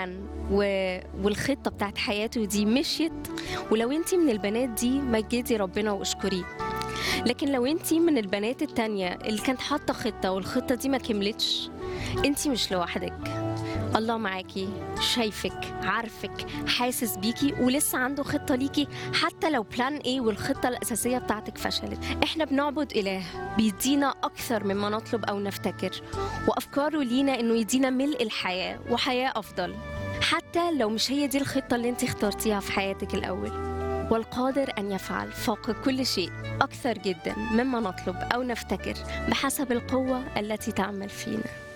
بلان و... والخطه بتاعت حياته دي مشيت ولو انت من البنات دي مجدي ربنا واشكريه لكن لو انت من البنات التانية اللي كانت حاطه خطه والخطه دي ما كملتش انت مش لوحدك الله معاكي شايفك عارفك حاسس بيكي ولسه عنده خطة ليكي حتى لو بلان ايه والخطة الأساسية بتاعتك فشلت احنا بنعبد إله بيدينا أكثر مما نطلب أو نفتكر وأفكاره لينا إنه يدينا ملء الحياة وحياة أفضل حتى لو مش هي دي الخطة اللي انت اخترتيها في حياتك الأول والقادر أن يفعل فوق كل شيء أكثر جدا مما نطلب أو نفتكر بحسب القوة التي تعمل فينا